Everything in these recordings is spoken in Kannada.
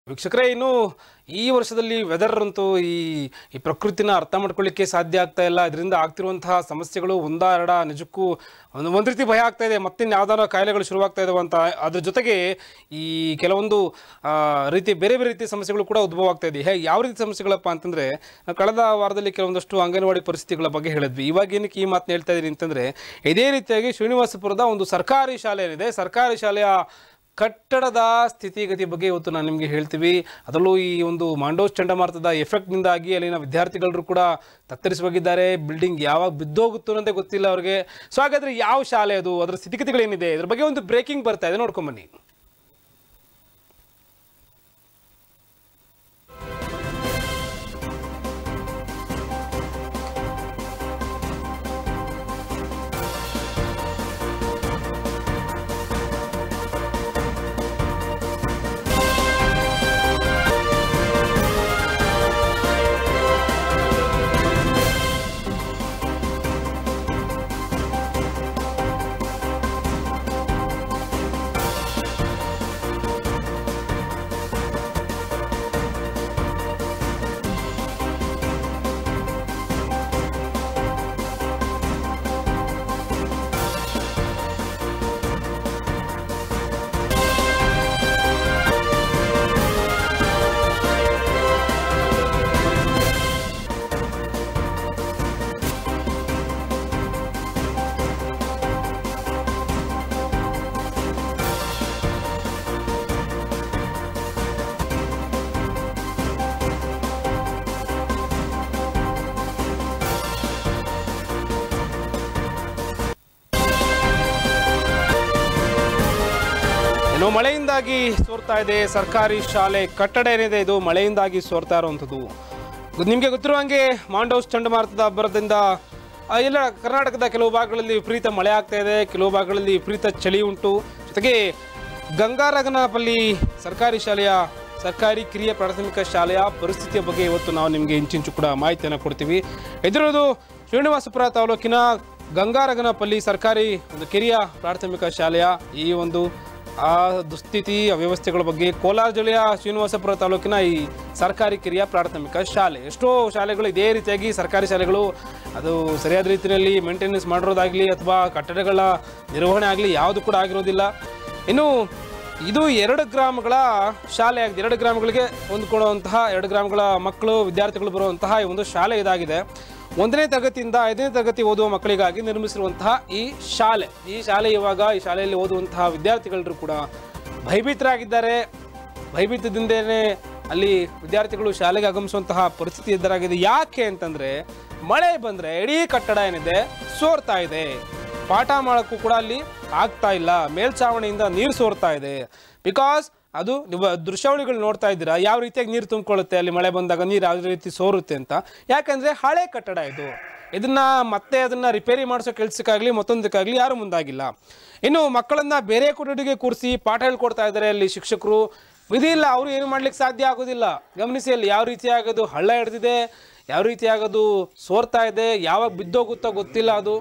ವೀಕ್ಷಕರೇ ಇನ್ನು ಈ ವರ್ಷದಲ್ಲಿ ವೆದರ್ ಅಂತೂ ಈ ಈ ಪ್ರಕೃತಿನ ಅರ್ಥ ಮಾಡ್ಕೊಳ್ಳಿಕ್ಕೆ ಸಾಧ್ಯ ಆಗ್ತಾ ಇಲ್ಲ ಇದರಿಂದ ಆಗ್ತಿರುವಂತಹ ಸಮಸ್ಯೆಗಳು ಒಂದ ಎರಡ ನಿಜಕ್ಕೂ ಒಂದು ಒಂದು ರೀತಿ ಭಯ ಆಗ್ತಾ ಇದೆ ಮತ್ತಿನ್ನು ಯಾವ್ದಾರ ಕಾಯಿಲೆಗಳು ಶುರುವಾಗ್ತಾ ಇದಾವೆ ಅಂತ ಅದ್ರ ಜೊತೆಗೆ ಈ ಕೆಲವೊಂದು ಆ, ರೀತಿ ಬೇರೆ ಬೇರೆ ರೀತಿಯ ಸಮಸ್ಯೆಗಳು ಕೂಡ ಉದ್ಭವ ಆಗ್ತಾ ಇದೆ ಹೇ ಯಾವ ರೀತಿ ಸಮಸ್ಯೆಗಳಪ್ಪ ಅಂತಂದ್ರೆ ನಾವು ಕಳೆದ ವಾರದಲ್ಲಿ ಕೆಲವೊಂದಷ್ಟು ಅಂಗನವಾಡಿ ಪರಿಸ್ಥಿತಿಗಳ ಬಗ್ಗೆ ಹೇಳಿದ್ವಿ ಇವಾಗ ಏನಕ್ಕೆ ಈ ಮಾತನ್ನ ಹೇಳ್ತಾ ಇದ್ದೀನಿ ಅಂತಂದ್ರೆ ಇದೇ ರೀತಿಯಾಗಿ ಶ್ರೀನಿವಾಸಪುರದ ಒಂದು ಸರ್ಕಾರಿ ಶಾಲೆ ಏನಿದೆ ಸರ್ಕಾರಿ ಶಾಲೆಯ ಕಟ್ಟಡದ ಸ್ಥಿತಿಗತಿ ಬಗ್ಗೆ ಇವತ್ತು ನಾನು ನಿಮಗೆ ಹೇಳ್ತೀವಿ ಅದರಲ್ಲೂ ಈ ಒಂದು ಮಾಂಡೋಸ್ ಚಂಡಮಾರುತದ ಎಫೆಕ್ಟ್ನಿಂದಾಗಿ ಅಲ್ಲಿನ ವಿದ್ಯಾರ್ಥಿಗಳರು ಕೂಡ ತತ್ತರಿಸಿ ಹೋಗಿದ್ದಾರೆ ಬಿಲ್ಡಿಂಗ್ ಯಾವಾಗ ಬಿದ್ದೋಗುತ್ತೋ ಅಂತ ಗೊತ್ತಿಲ್ಲ ಅವ್ರಿಗೆ ಸೊ ಹಾಗಾದ್ರೆ ಯಾವ ಶಾಲೆ ಅದು ಅದರ ಸ್ಥಿತಿಗತಿಗಳೇನಿದೆ ಇದ್ರ ಬಗ್ಗೆ ಒಂದು ಬ್ರೇಕಿಂಗ್ ಬರ್ತಾ ಇದೆ ನೋಡ್ಕೊಂಬನ್ನಿ ಇನ್ನು ಮಳೆಯಿಂದಾಗಿ ಸೋರ್ತಾ ಇದೆ ಸರ್ಕಾರಿ ಶಾಲೆ ಕಟ್ಟಡ ಏನಿದೆ ಇದು ಮಳೆಯಿಂದಾಗಿ ಸೋರ್ತಾ ಇರುವಂಥದ್ದು ನಿಮಗೆ ಗೊತ್ತಿರುವ ಹಾಗೆ ಮಾಂಡೋಸ್ ಚಂಡಮಾರುತದ ಅಬ್ಬರದಿಂದ ಆ, ಎಲ್ಲ ಕರ್ನಾಟಕದ ಕೆಲವು ಭಾಗಗಳಲ್ಲಿ ವಿಪರೀತ ಮಳೆ ಆಗ್ತಾ ಇದೆ ಕೆಲವು ಭಾಗಗಳಲ್ಲಿ ವಿಪರೀತ ಚಳಿ ಉಂಟು ಜೊತೆಗೆ ಗಂಗಾರಗನಪಲ್ಲಿ ಸರ್ಕಾರಿ ಶಾಲೆಯ ಸರ್ಕಾರಿ ಕಿರಿಯ ಪ್ರಾಥಮಿಕ ಶಾಲೆಯ ಪರಿಸ್ಥಿತಿಯ ಬಗ್ಗೆ ಇವತ್ತು ನಾವು ನಿಮಗೆ ಇಂಚಿಂಚು ಕೂಡ ಮಾಹಿತಿಯನ್ನು ಕೊಡ್ತೀವಿ ಎದುರೋದು ಶ್ರೀನಿವಾಸಪುರ ತಾಲೂಕಿನ ಗಂಗಾರಗನಪಲ್ಲಿ ಸರ್ಕಾರಿ ಒಂದು ಕಿರಿಯ ಪ್ರಾಥಮಿಕ ಶಾಲೆಯ ಈ ಒಂದು ಆ ದುಸ್ಥಿತಿ ಅವ್ಯವಸ್ಥೆಗಳ ಬಗ್ಗೆ ಕೋಲಾರ ಜಿಲ್ಲೆಯ ಶ್ರೀನಿವಾಸಪುರ ತಾಲೂಕಿನ ಈ ಸರ್ಕಾರಿ ಕಿರಿಯ ಪ್ರಾಥಮಿಕ ಶಾಲೆ ಎಷ್ಟೋ ಶಾಲೆಗಳು ಇದೇ ರೀತಿಯಾಗಿ ಸರ್ಕಾರಿ ಶಾಲೆಗಳು ಅದು ಸರಿಯಾದ ರೀತಿಯಲ್ಲಿ ಮೇಂಟೆನೆನ್ಸ್ ಮಾಡಿರೋದಾಗಲಿ ಅಥವಾ ಕಟ್ಟಡಗಳ ನಿರ್ವಹಣೆ ಆಗಲಿ ಯಾವುದು ಕೂಡ ಆಗಿರೋದಿಲ್ಲ ಇನ್ನು ಇದು ಎರಡು ಗ್ರಾಮಗಳ ಶಾಲೆ ಆಗಿದೆ ಎರಡು ಗ್ರಾಮಗಳಿಗೆ ಹೊಂದ್ಕೊಳ್ಳುವಂತಹ ಎರಡು ಗ್ರಾಮಗಳ ಮಕ್ಕಳು ವಿದ್ಯಾರ್ಥಿಗಳು ಬರುವಂತಹ ಈ ಒಂದು ಶಾಲೆ ಇದಾಗಿದೆ ಒಂದನೇ ತರಗತಿಯಿಂದ ಐದನೇ ತರಗತಿ ಓದುವ ಮಕ್ಕಳಿಗಾಗಿ ನಿರ್ಮಿಸಿರುವಂತಹ ಈ ಶಾಲೆ ಈ ಶಾಲೆ ಇವಾಗ ಈ ಶಾಲೆಯಲ್ಲಿ ಓದುವಂತಹ ವಿದ್ಯಾರ್ಥಿಗಳರು ಕೂಡ ಭಯಭೀತರಾಗಿದ್ದಾರೆ ಭಯಭೀತದಿಂದನೇ ಅಲ್ಲಿ ವಿದ್ಯಾರ್ಥಿಗಳು ಶಾಲೆಗೆ ಆಗಮಿಸುವಂತಹ ಪರಿಸ್ಥಿತಿ ಎದುರಾಗಿದೆ ಯಾಕೆ ಅಂತಂದ್ರೆ ಮಳೆ ಬಂದ್ರೆ ಇಡೀ ಕಟ್ಟಡ ಏನಿದೆ ಸೋರ್ತಾ ಇದೆ ಪಾಠ ಮಾಡೋಕ್ಕೂ ಕೂಡ ಅಲ್ಲಿ ಆಗ್ತಾ ಇಲ್ಲ ಮೇಲ್ಛಾವಣಿಯಿಂದ ನೀರು ಸೋರ್ತಾ ಇದೆ ಬಿಕಾಸ್ ಅದು ನೀವು ದೃಶ್ಯಾವಳಿಗಳು ನೋಡ್ತಾ ಇದ್ದೀರಾ ಯಾವ ರೀತಿಯಾಗಿ ನೀರು ತುಂಬಿಕೊಳ್ಳುತ್ತೆ ಅಲ್ಲಿ ಮಳೆ ಬಂದಾಗ ನೀರು ಯಾವ ರೀತಿ ಸೋರುತ್ತೆ ಅಂತ ಯಾಕಂದ್ರೆ ಹಳೆ ಕಟ್ಟಡ ಇದು ಇದನ್ನ ಮತ್ತೆ ಅದನ್ನ ರಿಪೇರಿ ಮಾಡಿಸೋ ಕೆಲಸಕ್ಕಾಗ್ಲಿ ಮತ್ತೊಂದಕ್ಕಾಗ್ಲಿ ಯಾರು ಮುಂದಾಗಿಲ್ಲ ಇನ್ನು ಮಕ್ಕಳನ್ನ ಬೇರೆ ಕೊಠಡಿಗೆ ಕೂರಿಸಿ ಪಾಠ ಹೇಳ್ಕೊಡ್ತಾ ಇದ್ದಾರೆ ಅಲ್ಲಿ ಶಿಕ್ಷಕರು ವಿಧಿ ಇಲ್ಲ ಅವರು ಏನು ಮಾಡ್ಲಿಕ್ಕೆ ಸಾಧ್ಯ ಆಗೋದಿಲ್ಲ ಗಮನಿಸಿ ಅಲ್ಲಿ ಯಾವ ರೀತಿಯಾಗದು ಹಳ್ಳ ಹಿಡ್ದಿದೆ ಯಾವ ರೀತಿಯಾಗದು ಸೋರ್ತಾ ಇದೆ ಯಾವಾಗ ಬಿದ್ದೋಗುತ್ತೋ ಗೊತ್ತಿಲ್ಲ ಅದು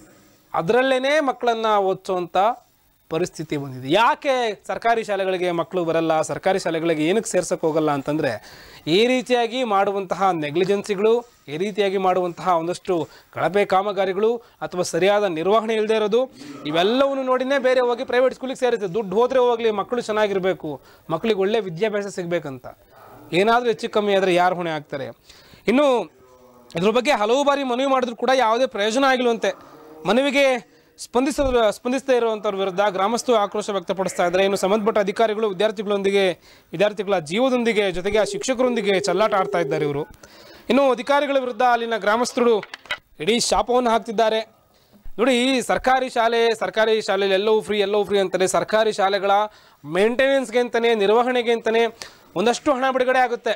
ಅದರಲ್ಲೇನೆ ಮಕ್ಕಳನ್ನ ಓದಿಸುವಂಥ ಪರಿಸ್ಥಿತಿ ಬಂದಿದೆ ಯಾಕೆ ಸರ್ಕಾರಿ ಶಾಲೆಗಳಿಗೆ ಮಕ್ಕಳು ಬರಲ್ಲ ಸರ್ಕಾರಿ ಶಾಲೆಗಳಿಗೆ ಏನಕ್ಕೆ ಸೇರ್ಸಕ್ಕೆ ಹೋಗಲ್ಲ ಅಂತಂದರೆ ಈ ರೀತಿಯಾಗಿ ಮಾಡುವಂತಹ ನೆಗ್ಲಿಜೆನ್ಸಿಗಳು ಈ ರೀತಿಯಾಗಿ ಮಾಡುವಂತಹ ಒಂದಷ್ಟು ಕಳಪೆ ಕಾಮಗಾರಿಗಳು ಅಥವಾ ಸರಿಯಾದ ನಿರ್ವಹಣೆ ಇಲ್ಲದೆ ಇರೋದು ಇವೆಲ್ಲವನ್ನು ನೋಡಿನೇ ಬೇರೆ ಹೋಗಿ ಪ್ರೈವೇಟ್ ಸ್ಕೂಲಿಗೆ ಸೇರುತ್ತೆ ದುಡ್ಡು ಹೋದರೆ ಹೋಗಲಿ ಮಕ್ಕಳು ಚೆನ್ನಾಗಿರಬೇಕು ಮಕ್ಕಳಿಗೆ ಒಳ್ಳೆ ವಿದ್ಯಾಭ್ಯಾಸ ಸಿಗಬೇಕಂತ ಏನಾದರೂ ಹೆಚ್ಚು ಕಮ್ಮಿ ಆದರೆ ಯಾರು ಹೊಣೆ ಆಗ್ತಾರೆ ಇನ್ನು ಇದ್ರ ಬಗ್ಗೆ ಹಲವು ಬಾರಿ ಮನವಿ ಮಾಡಿದ್ರು ಕೂಡ ಯಾವುದೇ ಪ್ರಯೋಜನ ಆಗಿಲ್ವಂತೆ ಮನವಿಗೆ ಸ್ಪಂದಿಸ ಸ್ಪಂದಿಸದೇ ಇರುವಂಥವ್ರ ವಿರುದ್ಧ ಗ್ರಾಮಸ್ಥರು ಆಕ್ರೋಶ ವ್ಯಕ್ತಪಡಿಸ್ತಾ ಇದ್ದಾರೆ ಇನ್ನು ಸಂಬಂಧಪಟ್ಟ ಅಧಿಕಾರಿಗಳು ವಿದ್ಯಾರ್ಥಿಗಳೊಂದಿಗೆ ವಿದ್ಯಾರ್ಥಿಗಳ ಜೀವದೊಂದಿಗೆ ಜೊತೆಗೆ ಆ ಶಿಕ್ಷಕರೊಂದಿಗೆ ಚೆಲ್ಲಾಟ ಆಡ್ತಾ ಇದ್ದಾರೆ ಇವರು ಇನ್ನು ಅಧಿಕಾರಿಗಳ ವಿರುದ್ಧ ಅಲ್ಲಿನ ಗ್ರಾಮಸ್ಥರು ಇಡೀ ಶಾಪವನ್ನು ಹಾಕ್ತಿದ್ದಾರೆ ನೋಡಿ ಈ ಸರ್ಕಾರಿ ಶಾಲೆ ಸರ್ಕಾರಿ ಶಾಲೆಯಲ್ಲಿ ಎಲ್ಲವೂ ಫ್ರೀ ಎಲ್ಲವೂ ಫ್ರೀ ಅಂತಾರೆ ಸರ್ಕಾರಿ ಶಾಲೆಗಳ ಮೇಂಟೆನೆನ್ಸ್ಗೆ ಅಂತಾನೆ ನಿರ್ವಹಣೆಗೆ ಅಂತಾನೆ ಒಂದಷ್ಟು ಹಣ ಬಿಡುಗಡೆ ಆಗುತ್ತೆ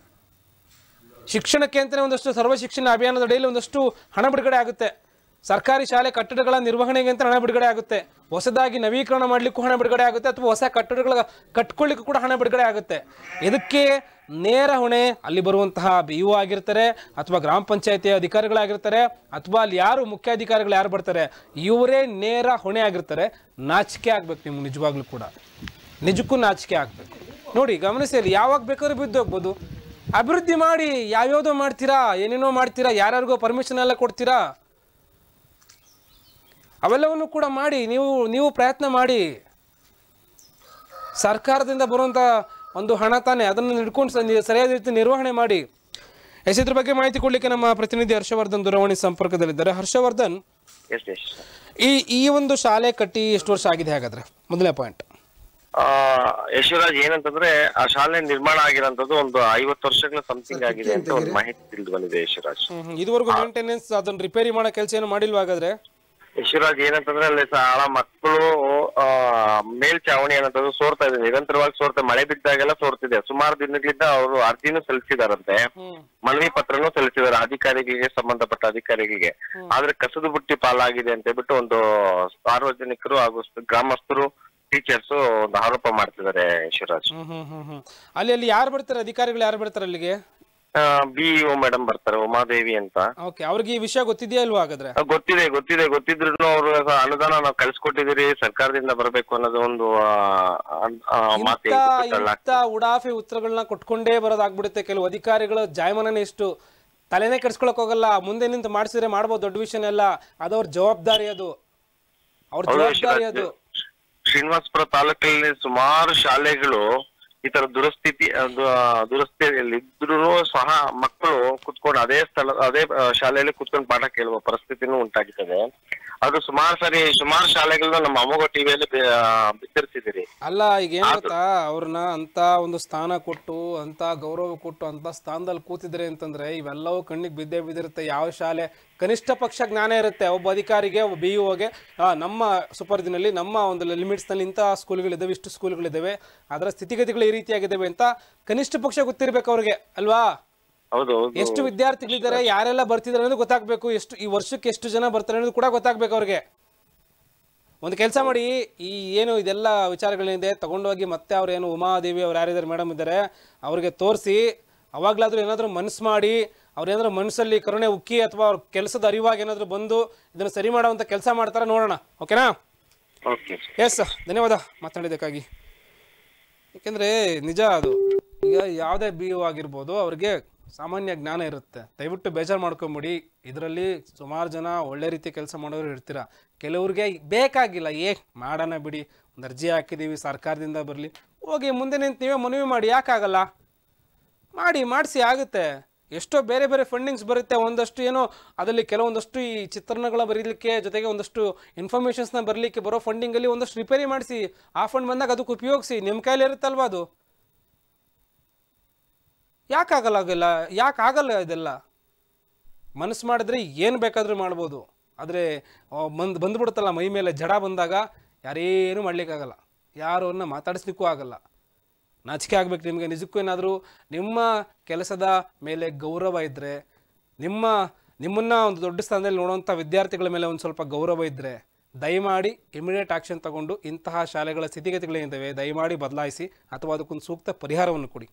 ಶಿಕ್ಷಣಕ್ಕೆ ಅಂತಲೇ ಒಂದಷ್ಟು ಸರ್ವ ಶಿಕ್ಷಣ ಅಭಿಯಾನದ ಅಡಿಯಲ್ಲಿ ಒಂದಷ್ಟು ಹಣ ಬಿಡುಗಡೆ ಆಗುತ್ತೆ ಸರ್ಕಾರಿ ಶಾಲೆ ಕಟ್ಟಡಗಳ ನಿರ್ವಹಣೆಗೆ ಅಂತ ಹಣ ಬಿಡುಗಡೆ ಆಗುತ್ತೆ ಹೊಸದಾಗಿ ನವೀಕರಣ ಮಾಡಲಿಕ್ಕೂ ಹಣ ಬಿಡುಗಡೆ ಆಗುತ್ತೆ ಅಥವಾ ಹೊಸ ಕಟ್ಟಡಗಳ ಕಟ್ಕೊಳ್ಳಿಕ್ಕೂ ಕೂಡ ಹಣ ಬಿಡುಗಡೆ ಆಗುತ್ತೆ ಇದಕ್ಕೆ ನೇರ ಹೊಣೆ ಅಲ್ಲಿ ಬರುವಂತಹ ಬಿ ಯು ಆಗಿರ್ತಾರೆ ಅಥವಾ ಗ್ರಾಮ ಪಂಚಾಯತಿ ಅಧಿಕಾರಿಗಳಾಗಿರ್ತಾರೆ ಅಥವಾ ಅಲ್ಲಿ ಯಾರು ಮುಖ್ಯಾಧಿಕಾರಿಗಳು ಯಾರು ಬರ್ತಾರೆ ಇವರೇ ನೇರ ಹೊಣೆ ಆಗಿರ್ತಾರೆ ನಾಚಿಕೆ ಆಗ್ಬೇಕು ನಿಮ್ಗೆ ನಿಜವಾಗ್ಲೂ ಕೂಡ ನಿಜಕ್ಕೂ ನಾಚಿಕೆ ಆಗಬೇಕು ನೋಡಿ ಗಮನಿಸಿ ಅಲ್ಲಿ ಯಾವಾಗ ಬೇಕಾದ್ರೂ ಬಿದ್ದು ಹೋಗ್ಬೋದು ಅಭಿವೃದ್ಧಿ ಮಾಡಿ ಯಾವ್ಯಾವುದೋ ಮಾಡ್ತೀರಾ ಏನೇನೋ ಮಾಡ್ತೀರಾ ಯಾರ್ಯಾರಿಗೋ ಪರ್ಮಿಷನ್ ಎಲ್ಲ ಕೊಡ್ತೀರಾ ಅವೆಲ್ಲವನ್ನು ಕೂಡ ಮಾಡಿ ನೀವು ನೀವು ಪ್ರಯತ್ನ ಮಾಡಿ ಸರ್ಕಾರದಿಂದ ಬರುವಂಥ ಒಂದು ಹಣ ತಾನೇ ಅದನ್ನು ಹಿಡ್ಕೊಂಡು ಸ- ನೀವು ಸರಿಯಾದ ರೀತಿ ನಿರ್ವಹಣೆ ಮಾಡಿ ಎಸ್ ಇದ್ರ ಬಗ್ಗೆ ಮಾಹಿತಿ ಕೊಡ್ಲಿಕ್ಕೆ ನಮ್ಮ ಪ್ರತಿನಿಧಿ ಹರ್ಷವರ್ಧನ್ ದೂರವಾಣಿ ಸಂಪರ್ಕದಲ್ಲಿದ್ದಾರೆ ಹರ್ಷವರ್ಧನ್ ಎಸ್ ಎಸ್ ಈ ಈ ಒಂದು ಶಾಲೆ ಕಟ್ಟಿ ಎಷ್ಟು ವರ್ಷ ಆಗಿದೆ ಹಾಗಾದ್ರೆ ಮೊದಲನೇ ಪಾಯಿಂಟ್ ಆ ಯಶವರಾಜ್ ಏನಂತಂದ್ರೆ ಆ ಶಾಲೆ ನಿರ್ಮಾಣ ಆಗಿರೋಂಥದ್ದು ಒಂದು ಐವತ್ತು ವರ್ಷಗಳ ಸಮಥಿಂಗ್ ಆಗಿದೆ ಅಂತ ಒಂದು ಮಾಹಿತಿ ತಿಳಿದು ಬಂದಿದೆ ಯಶವರಾಜ್ ಇದುವರೆಗೂ ಮೇಂಟೆನೆನ್ಸ್ ಅದನ್ನ ರಿಪೇರಿ ಮಾಡೋ ಕೆಲಸ ಏನು ಮಾಡಿಲ್ವಾ ಹಾಗಾದ್ರೆ ಯಶವರಾಜ್ ಏನಂತಂದ್ರೆ ಅಲ್ಲಿ ಶಾಲಾ ಮಕ್ಕಳು ಆ ಮೇಲ್ಚಾವಣಿ ಏನಂತಂದ್ರೆ ಸೋರ್ತಾ ಇದೆ ನಿರಂತರವಾಗಿ ಸೋರ್ತಾ ಮಳೆ ಬಿದ್ದಾಗೆಲ್ಲ ಸೋರ್ತಿದೆ ಸುಮಾರು ದಿನಗಳಿಂದ ಅವರು ಅರ್ಜಿನೂ ಸಲ್ಲಿಸಿದಾರಂತೆ ಹ್ಮ್ ಮನವಿ ಪತ್ರನೂ ಸಲ್ಲಿಸಿದ್ದಾರೆ ಅಧಿಕಾರಿಗಳಿಗೆ ಸಂಬಂಧಪಟ್ಟ ಅಧಿಕಾರಿಗಳಿಗೆ ಆದ್ರೆ ಕಸದ ಬುಟ್ಟಿ ಪಾಲಾಗಿದೆ ಅಂತ ಹೇಳ್ಬಿಟ್ಟು ಒಂದು ಸಾರ್ವಜನಿಕರು ಹಾಗೂ ಗ್ರಾಮಸ್ಥರು ಟೀಚರ್ಸ್ ಒಂದು ಆರೋಪ ಮಾಡ್ತಿದ್ದಾರೆ ಶಿವರಾಜ್ ಹ್ಮ್ ಹ್ಮ್ ಹ್ಮ್ ಹ್ಮ್ ಅಲ್ಲಿ ಅಲ್ಲಿ ಯಾರು ಬರ್ತಾರೆ ಅಧಿಕಾರಿಗಳು ಯಾರು ಬರ್ತಾರೆ ಅಲ್ಲಿಗೆ ಬಿಇಒ ಮೇಡಮ್ ಬರ್ತಾರೆ ಉಮಾದೇವಿ ಅಂತ ಓಕೆ ಅವ್ರಿಗೆ ಈ ವಿಷಯ ಗೊತ್ತಿದೆಯಾ ಇಲ್ವಾ ಹಾಗಾದ್ರೆ ಆ, ಗೊತ್ತಿದೆ ಗೊತ್ತಿದೆ ಗೊತ್ತಿದ್ರು ಅವರು ಅನುದಾನ ನಾವು ಕಳ್ಸಿಕೊಟ್ಟಿದ್ದೀರಿ ಸರ್ಕಾರದಿಂದ ಬರಬೇಕು ಅನ್ನೋದು ಒಂದು ಆ, ಆ, ಮಾತು ಇಂಥ ಹೇಳ್ಬಿಟ್ಟು ಇಂಥ ಉಡಾಫಿ ಉತ್ತರಗಳನ್ನ ಕೊಟ್ಕೊಂಡೇ ಬರೋದಾಗ್ಬಿಡುತ್ತೆ ಕೆಲವು ಅಧಿಕಾರಿಗಳು ಜಾಯಮಾನನೇ ಇಷ್ಟು ತಲೆನೇ ಕೆಡ್ಸ್ಕೊಳಕ್ ಹೋಗಲ್ಲ ಮುಂದೆ ನಿಂತು ಮಾಡಿಸಿದ್ರೆ ಮಾಡ್ಬೋದು ದೊಡ್ಡ ವಿಷಯನೆಲ್ಲ ಎಲ್ಲ ಅದವ್ರ ಜವಾಬ್ದಾರಿ ಅದು ಅವ್ರ ಜವಾಬ್ದಾರಿ ಅದು ಶ್ರೀನಿವಾಸಪುರ ತಾಲೂಕಿನಲ್ಲಿ ಸುಮಾರು ಶಾಲೆಗಳು ಈ ತರ ದುರಸ್ಥಿತಿ ಅದು, ಆ, ದುರಸ್ಥಿತಿಯಲ್ಲಿ ಇದ್ರೂ ಸಹ ಮಕ್ಕಳು ಕುತ್ಕೊಂಡು ಅದೇ ಸ್ಥಳ ಅದೇ ಆ, ಶಾಲೆಯಲ್ಲಿ ಕುತ್ಕೊಂಡು ಪಾಠ ಕೇಳುವ ಪರಿಸ್ಥಿತಿನೂ ಉಂಟಾಗಿದೆ ಅದು ಸುಮಾರು ಸರಿ ಸುಮಾರು ಶಾಲೆಗಳನ್ನ ನಮ್ಮ ಅಮೋಘ ಟಿವಿಯಲ್ಲಿ ಬಿತ್ತರಿಸಿದಿರಿ ಅಲ್ಲ ಈಗ ಏನ್ ಗೊತ್ತಾ ಅವ್ರನ್ನ ಅಂತ ಒಂದು ಸ್ಥಾನ ಕೊಟ್ಟು ಅಂತ ಗೌರವ ಕೊಟ್ಟು ಅಂತ ಸ್ಥಾನದಲ್ಲಿ ಕೂತಿದ್ರೆ ಅಂತಂದ್ರೆ ಇವೆಲ್ಲವೂ ಕಣ್ಣಿಗೆ ಬಿದ್ದೇ ಬಿದ್ದಿರುತ್ತೆ ಯಾವ ಶಾಲೆ ಕನಿಷ್ಠ ಪಕ್ಷ ಜ್ಞಾನ ಇರುತ್ತೆ ಒಬ್ಬ ಅಧಿಕಾರಿಗೆ ಒಬ್ಬ ಬಿ ಗೆ ನಮ್ಮ ಸುಪರ್ದಿನಲ್ಲಿ ನಮ್ಮ ಒಂದು ಲಿಮಿಟ್ಸ್ನಲ್ಲಿ ಇಂಥ ಸ್ಕೂಲ್ಗಳಿದ್ದಾವೆ ಇಷ್ಟು ಸ್ಕೂಲ್ಗಳಿದ್ದಾವೆ ಅದರ ಸ್ಥಿತಿಗತಿಗಳು ಈ ರೀತಿಯಾಗಿದ್ದಾವೆ ಅಂತ ಕನಿಷ್ಠ ಪಕ್ಷ ಗೊತ್ತಿರ್ಬೇಕು ಅವ್ರಿಗೆ ಅಲ್ವಾ ಹೌದು ಹೌದು ಎಷ್ಟು ವಿದ್ಯಾರ್ಥಿಗಳಿದ್ದಾರೆ ಯಾರೆಲ್ಲ ಬರ್ತಿದ್ದಾರೆ ಅನ್ನೋದು ಗೊತ್ತಾಗ್ಬೇಕು ಎಷ್ಟು ಈ ವರ್ಷಕ್ಕೆ ಎಷ್ಟು ಜನ ಬರ್ತಾರೆ ಅನ್ನೋದು ಕೂಡ ಗೊತ್ತಾಗ್ಬೇಕು ಅವ್ರಿಗೆ ಒಂದು ಕೆಲಸ ಮಾಡಿ ಈ ಏನು ಇದೆಲ್ಲ ವಿಚಾರಗಳಿದೆ ತಗೊಂಡೋಗಿ ಮತ್ತೆ ಅವ್ರು ಏನು ಉಮಾದೇವಿ ಅವ್ರು ಯಾರಿದ್ದಾರೆ ಮೇಡಮ್ ಇದ್ದಾರೆ ಅವ್ರಿಗೆ ತೋರಿಸಿ ಅವಾಗಲಾದ್ರೂ ಏನಾದರೂ ಮನಸ್ಸು ಮಾಡಿ ಅವ್ರು ಏನಾದರೂ ಮನಸ್ಸಲ್ಲಿ ಕರುಣೆ ಉಕ್ಕಿ ಅಥವಾ ಅವ್ರ ಕೆಲಸದ ಅರಿವಾಗಿ ಏನಾದರೂ ಬಂದು ಇದನ್ನು ಸರಿ ಮಾಡುವಂಥ ಕೆಲಸ ಮಾಡ್ತಾರೆ ನೋಡೋಣ ಓಕೆನಾ ಓಕೆ ಎಸ್ ಧನ್ಯವಾದ ಮಾತನಾಡಿದ್ದಕ್ಕಾಗಿ ಏಕೆಂದರೆ ನಿಜ ಅದು ಈಗ ಯಾವುದೇ ಬಿ ಯು ಆಗಿರ್ಬೋದು ಅವ್ರಿಗೆ ಸಾಮಾನ್ಯ ಜ್ಞಾನ ಇರುತ್ತೆ ದಯವಿಟ್ಟು ಬೇಜಾರು ಮಾಡ್ಕೊಂಬಿಡಿ ಇದರಲ್ಲಿ ಸುಮಾರು ಜನ ಒಳ್ಳೆ ರೀತಿ ಕೆಲಸ ಮಾಡೋರು ಇರ್ತೀರ ಕೆಲವ್ರಿಗೆ ಬೇಕಾಗಿಲ್ಲ ಏ ಮಾಡೋಣ ಬಿಡಿ ಒಂದು ಅರ್ಜಿ ಹಾಕಿದ್ದೀವಿ ಸರ್ಕಾರದಿಂದ ಬರಲಿ ಹೋಗಿ ಮುಂದೆ ನಿಂತು ನೀವೇ ಮನವಿ ಮಾಡಿ ಯಾಕಾಗಲ್ಲ ಮಾಡಿ ಮಾಡಿಸಿ ಆಗುತ್ತೆ ಎಷ್ಟೋ ಬೇರೆ ಬೇರೆ ಫಂಡಿಂಗ್ಸ್ ಬರುತ್ತೆ ಒಂದಷ್ಟು ಏನೋ ಅದರಲ್ಲಿ ಕೆಲವೊಂದಷ್ಟು ಈ ಚಿತ್ರಣಗಳ ಬರೀಲಿಕ್ಕೆ ಜೊತೆಗೆ ಒಂದಷ್ಟು ಇನ್ಫಾರ್ಮೇಷನ್ಸ್ನ ಬರಲಿಕ್ಕೆ ಬರೋ ಫಂಡಿಂಗಲ್ಲಿ ಒಂದಷ್ಟು ರಿಪೇರಿ ಮಾಡಿಸಿ ಆ ಫಂಡ್ ಬಂದಾಗ ಅದಕ್ಕೆ ಉಪಯೋಗಿಸಿ ನಿಮ್ಮ ಕೈಲಿ ಇರುತ್ತಲ್ವಾ ಅದು ಯಾಕಾಗಲ್ಲ ಆಗಲ್ಲ ಯಾಕೆ ಆಗಲ್ಲ ಇದೆಲ್ಲ ಮನಸ್ಸು ಮಾಡಿದ್ರೆ ಏನು ಬೇಕಾದರೂ ಮಾಡ್ಬೋದು ಆದರೆ ಬಂದು ಬಂದ್ಬಿಡುತ್ತಲ್ಲ ಮೈ ಮೇಲೆ ಜಡ ಬಂದಾಗ ಯಾರೇನು ಮಾಡಲಿಕ್ಕಾಗಲ್ಲ ಯಾರನ್ನ ಮಾತಾಡಿಸ್ಲಿಕ್ಕೂ ಆಗಲ್ಲ ನಾಚಿಕೆ ಆಗ್ಬೇಕು ನಿಮಗೆ ನಿಜಕ್ಕೂ ಏನಾದರೂ ನಿಮ್ಮ ಕೆಲಸದ ಮೇಲೆ ಗೌರವ ಇದ್ದರೆ ನಿಮ್ಮ ನಿಮ್ಮನ್ನು ಒಂದು ದೊಡ್ಡ ಸ್ಥಾನದಲ್ಲಿ ನೋಡುವಂಥ ವಿದ್ಯಾರ್ಥಿಗಳ ಮೇಲೆ ಒಂದು ಸ್ವಲ್ಪ ಗೌರವ ಇದ್ದರೆ ದಯಮಾಡಿ ಇಮಿಡಿಯೇಟ್ ಆಕ್ಷನ್ ತಗೊಂಡು ಇಂತಹ ಶಾಲೆಗಳ ಸ್ಥಿತಿಗತಿಗಳೇನಿದ್ದಾವೆ ದಯಮಾಡಿ ಬದಲಾಯಿಸಿ ಅಥವಾ ಅದಕ್ಕೊಂದು ಸೂಕ್ತ ಪರಿಹಾರವನ್ನು ಕೊಡಿ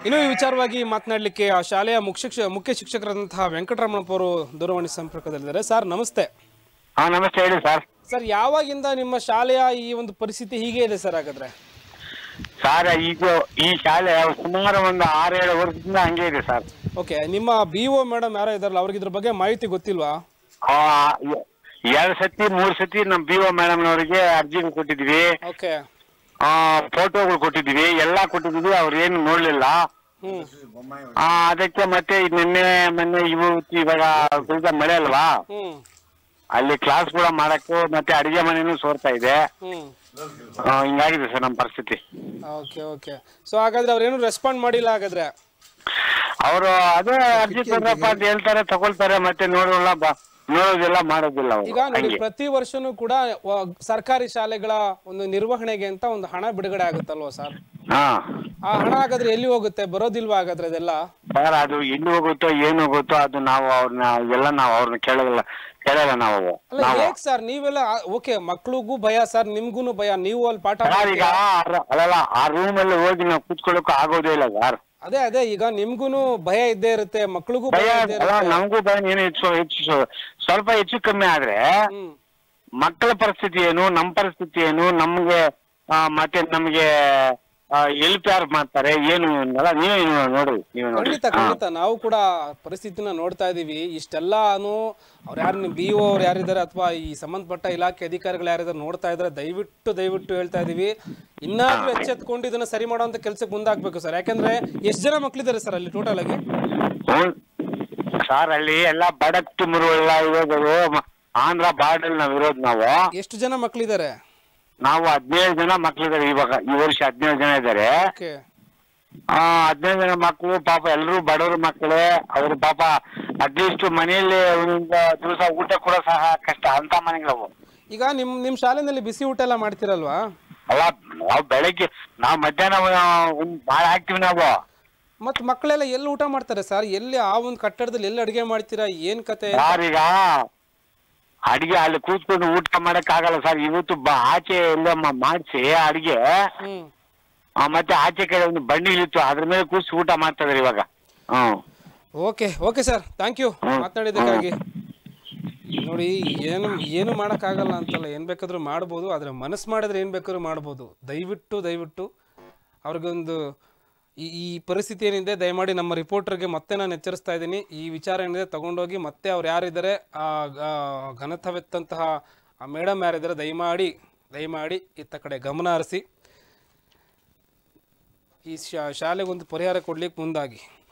ಇನ್ನು ಈ ವಿಚಾರವಾಗಿ ಮಾತನಾಡಲಿಕ್ಕೆ ಆ ಶಾಲೆಯ ಮುಖ್ಯ ಶಿಕ್ಷ ಮುಖ್ಯ ಶಿಕ್ಷಕರಾದಂತಹ ವೆಂಕಟರಮಣಪ್ಪ ಅವರು ದೂರವಾಣಿ ಸಂಪರ್ಕದಲ್ಲಿದ್ದಾರೆ ಸರ್ ನಮಸ್ತೆ ಹಾ ನಮಸ್ತೆ ಹೇಳಿ ಸರ್ ಸರ್ ಯಾವಾಗಿಂದ ನಿಮ್ಮ ಶಾಲೆಯ ಈ ಒಂದು ಪರಿಸ್ಥಿತಿ ಹೀಗೆ ಇದೆ ಸರ್ ಹಾಗಾದ್ರೆ ಸರ್ ಈಗ ಈ ಶಾಲೆ ಸುಮಾರು ಒಂದು ಆರೇಳು ವರ್ಷದಿಂದ ಹಂಗೆ ಇದೆ ಸರ್ ಓಕೆ ನಿಮ್ಮ ಬಿ ಒ ಮೇಡಮ್ ಯಾರೋ ಇದಾರಲ್ಲ ಅವ್ರಿಗೆ ಇದ್ರ ಬಗ್ಗೆ ಮಾಹಿತಿ ಗೊತ್ತಿಲ್ವಾ ಆ, ಎ- ಎರಡ್ ಸತಿ ಮೂರ್ ಸತಿ ನಮ್ ಬಿ ಒ ಮೇಡಮ್ನವರಿಗೆ ಅರ್ಜಿಗಳು ಕೊಟ್ಟಿದ್ವಿ ಓಕೆ ಆ ಫೋಟೋಗಳು ಕೊಟ್ಟಿದ್ವಿ ಎಲ್ಲಾ ಕೊಟ್ಟಿದ್ವಿ ಅವ್ರು ಏನು ನೋಡ್ಲಿಲ್ಲ ಹ್ಮ್ ಆ ಅದಕ್ಕೆ ಮತ್ತೆ ಈ ನಿನ್ನೆ ಮೊನ್ನೆ ಇವತ್ತು ಇವಾಗ ಸ್ವಲ್ಪ ಮಳೆ ಅಲ್ವಾ ಹ್ಮ್ ಅಲ್ಲಿ ಕ್ಲಾಸ್ ಕೂಡ ಮಾಡಕ್ಕೂ ಮತ್ತೆ ಅಡಿಗೆ ಮನೆನೂ ಸೋರ್ತಾ ಇದೆ ಹ್ಮ್ ಆ, ಹಿಂಗಾಗಿದೆ ಸರ್ ನಮ್ಮ ಪರಿಸ್ಥಿತಿ ಓಕೆ ಓಕೆ ಸೊ ಹಾಗಾದ್ರೆ ಅವ್ರೇನು ರೆಸ್ಪಾಂಡ್ ಮಾಡಿಲ್ಲ ಹಾಗಾದ್ರೆ ಅವರು ಅದೇ ಅರ್ಜಿ ತಂದ್ರಪ್ಪ ಅಂತ ಹೇಳ್ತಾರೆ ತಗೊಳ್ತಾರೆ ಮತ್ತೆ ನೋಡೋಲ್ಲ ಬ- ನೋಡೋದಿಲ್ಲ ಮಾಡೋದಿಲ್ಲ ಅವ್ರು. ಈಗ ನೋಡಿ ಹಂಗೆ ಪ್ರತಿ ವರ್ಷನೂ ಕೂಡ ವ- ಸರ್ಕಾರಿ ಶಾಲೆಗಳ ಒಂದು ನಿರ್ವಹಣೆಗೆ ಅಂತ ಒಂದು ಹಣ ಬಿಡುಗಡೆ ಆಗುತ್ತಲ್ವಾ ಸರ್ ಹಾ ಆ ಹಣ ಹಾಗಾದ್ರೆ ಎಲ್ಲಿ ಹೋಗುತ್ತೆ ಬರೋದಿಲ್ವಾ ಹಾಗಾದ್ರೆ ಅದೆಲ್ಲ ಸರ್ ಅದು ಎಲ್ಲಿ ಹೋಗುತ್ತೋ ಏನು ಹೋಗುತ್ತೋ ಅದು ನಾವು ಅವ್ರನ್ನ ಎಲ್ಲ ನಾವು ಅವ್ರನ್ನ ಕೇಳಲ್ಲ ಕೇಳಲ್ಲ ನಾವು ಅಲ್ಲ ನಾವು ಹೇಗ್ ಸರ್ ನೀವೆಲ್ಲ ಓಕೆ ಮಕ್ಳಿಗೂ ಭಯ ಸರ್ ನಿಮ್ಗೂನು ಭಯ ನೀವು ಅಲ್ಲಿ ಪಾಠ ಸರ್ ಈಗ ಆ- ಅಲ್ಲಲ್ಲ ಆ ರೂಮ್ ಅಲ್ಲಿ ಹೋಗಿ ನಾವು ಕೂತ್ಕೊಳ್ಳೋಕೆ ಆಗೋದೇ ಇಲ್ಲ ಸರ್ ಅದೇ ಅದೇ ಈಗ ನಿಮ್ಗೂನು ಭಯ ಇದ್ದೇ ಇರುತ್ತೆ ಮಕ್ಳಿಗೂ ಭಯ ಭಯ ಇದ್ದೇ ಅಲ್ಲ ಇರುತ್ತೆ ನಮಗೂ ಭಯ ಏನು ಹೆಚ್ಚು ಹೆಚ್ಚು ಸ್ವಲ್ಪ ಹೆಚ್ಚು ಕಮ್ಮಿ ಆದ್ರೆ ಹ್ಮ್ ಮಕ್ಕಳ ಪರಿಸ್ಥಿತಿ ಏನು ನಮ್ಮ ಪರಿಸ್ಥಿತಿ ಏನು ನಮ್ಗೆ ಆ, ಮತ್ತೆ ನಮ್ಗೆ ಹೆಲ್ಪ್ ಯಾರು ಮಾಡ್ತಾರೆ ಏನು ಅನ್ನಲ್ಲ ನೀವೇ ನೋಡಿ ನೀವು ನೋಡಿ ಖಂಡಿತ ಖಂಡಿತ ನಾವು ಕೂಡ ಪರಿಸ್ಥಿತಿನ ನೋಡ್ತಾ ಇದೀವಿ ಇಷ್ಟೆಲ್ಲಾನು ಅವ್ರು ಯಾರು ನಿಮ್ ಬಿ ಒ ಅವ್ರು ಯಾರಿದ್ದಾರೆ ಅಥವಾ ಈ ಸಂಬಂಧಪಟ್ಟ ಇಲಾಖೆ ಅಧಿಕಾರಿಗಳು ಯಾರಿದ್ದಾರೆ ನೋಡ್ತಾ ಇದ್ದಾರೆ ದಯವಿಟ್ಟು ದಯವಿಟ್ಟು ಹೇಳ್ತಾ ಇದೀವಿ ಇನ್ನಾದ್ರೂ ಎಚ್ಚೆತ್ಕೊಂಡು ಇದನ್ನ ಸರಿ ಮಾಡುವಂತ ಕೆಲ್ಸಕ್ಕೆ ಮುಂದಾಗ್ಬೇಕು ಸರ್ ಯಾಕಂದ್ರೆ ಎಷ್ಟು ಜನ ಮಕ್ಳಿದ್ದಾರೆ ಸರ್ ಅಲ್ಲಿ ಟೋಟಲ್ ಆಗಿ ಸರ್ ಅಲ್ಲಿ ಎಲ್ಲ ಬಡಕ್ ಮುರು ಎಲ್ಲ ಇರೋದು ಮ- ಆಂಧ್ರ ಬಾರ್ಡರ್ ನಾವ್ ಇರೋದು ನಾವು ಎಷ್ಟು ಜನ ಮಕ್ಳಿದ್ದಾರೆ ನಾವು ಹದಿನೇಳು ಜನ ಮಕ್ಳಿದ್ದಾರೆ ಇವಾಗ ಈ ವರ್ಷ ಹದಿನೇಳು ಜನ ಇದ್ದಾರೆ ಓಕೆ ಆ ಹದಿನೈದು ಜನ ಮಕ್ಕಳು ಪಾಪ ಎಲ್ಲರೂ ಬಡವ್ರ ಮಕ್ಕಳೇ ಅವ್ರು ಪಾಪ ಅಟ್ಲೀಸ್ಟ್ ಮನೆಯಲ್ಲಿ ಒಂದೊಂದು ದಿವಸ ಊಟ ಕೂಡ ಸಹ ಕಷ್ಟ ಅಂತ ಮನೆಗಳವು ಈಗ ನಿಮ್ ನಿಮ್ ಶಾಲೆನಲ್ಲಿ ಬಿಸಿ ಊಟ ಎಲ್ಲ ಮಾಡ್ತಿರಲ್ವಾ ಅಲ್ಲ ನಾವು ಬೆಳಗ್ಗೆ ನಾವು ಮಧ್ಯಾಹ್ನ ಒಂದ್ ಭಾಳ ಹಾಕ್ತಿವಿ ನಾವು ಮತ್ ಮಕ್ಕಳೆಲ್ಲ ಎಲ್ಲಿ ಊಟ ಮಾಡ್ತಾರೆ ಸರ್ ಎಲ್ಲಿ ಆ ಒಂದು ಕಟ್ಟಡದಲ್ಲಿ ಎಲ್ಲಿ ಅಡಿಗೆ ಮಾಡ್ತೀರಾ ಏನ್ ಕತೆ ಸರ್ ಈಗ ಅಡಿಗೆ ಅಲ್ಲಿ ಕೂತ್ಕೊಂಡು ಊಟ ಮಾಡಕ್ ಆಗಲ್ಲ ಸರ್ ಇವತ್ತು ಬ ಆಚೆ ಎಲ್ಲ ಮಾಡಿಸಿ ಅಡಿಗೆ ಹ್ಮ್ ಆ, ಮತ್ತೆ ಆಚೆ ಕಡೆ ಒಂದು ಬಂಡಿ ಇಳಿತ್ತು ಅದ್ರ ಮೇಲೆ ಕೂರ್ಸಿ ಊಟ ಮಾಡ್ತಾ ಇದಾರೆ ಇವಾಗ hmm okay okay sir thank you ಮಾತನಾಡಿದ್ದಕ್ಕಾಗಿ ನೋಡಿ ಏನು ಏನು ಮಾಡೋಕ್ಕಾಗಲ್ಲ ಅಂತಲ್ಲ ಏನು ಬೇಕಾದ್ರೂ ಮಾಡ್ಬೋದು ಆದರೆ ಮನಸ್ಸು ಮಾಡಿದ್ರೆ ಏನು ಬೇಕಾದ್ರೂ ಮಾಡ್ಬೋದು ದಯವಿಟ್ಟು ದಯವಿಟ್ಟು ಅವ್ರಿಗೊಂದು ಈ ಈ ಪರಿಸ್ಥಿತಿ ಏನಿದೆ ದಯಮಾಡಿ ನಮ್ಮ ರಿಪೋರ್ಟರ್ಗೆ ಮತ್ತೆ ನಾನು ಎಚ್ಚರಿಸ್ತಾ ಇದ್ದೀನಿ ಈ ವಿಚಾರ ಏನಿದೆ ತಗೊಂಡೋಗಿ ಮತ್ತೆ ಅವ್ರು ಯಾರಿದ್ದಾರೆ ಆ ಗ- ಘನತವೆತ್ತಂತಹ ಆ ಮೇಡಮ್ ಯಾರಿದ್ದಾರೆ ದಯಮಾಡಿ ದಯಮಾಡಿ ಇತ್ತ ಕಡೆ ಗಮನ ಹರಿಸಿ ಈ ಶಾ ಶಾಲೆಗೊಂದು ಪರಿಹಾರ ಕೊಡ್ಲಿಕ್ಕೆ ಮುಂದಾಗಿ